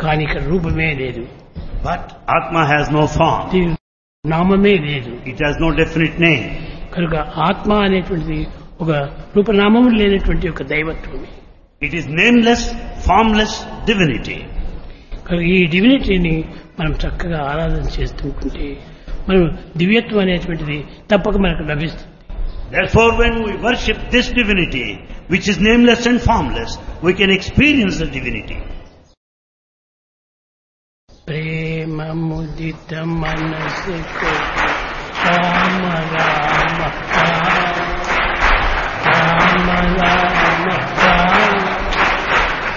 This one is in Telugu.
కానీ ఇక్కడ రూపమే లేదు But Atma has no form. దీని నామమే లేదు It has no definite name. కనుక ఆత్మ అనేటువంటిది ఒక రూపనామము లేనటువంటి ఒక దైవత్వమే It is nameless, formless divinity. కనుక ఈ డివినిటీని మనం చక్కగా ఆరాధన చేస్తుంటే మనం దివ్యత్వం అనేటువంటిది తప్పక మనకు లభిస్తుంది Therefore, when we worship this divinity, which is nameless and formless, we can experience the divinity. ప్రేమ ముదిత మనసు రామ రామ రామ రామ రామ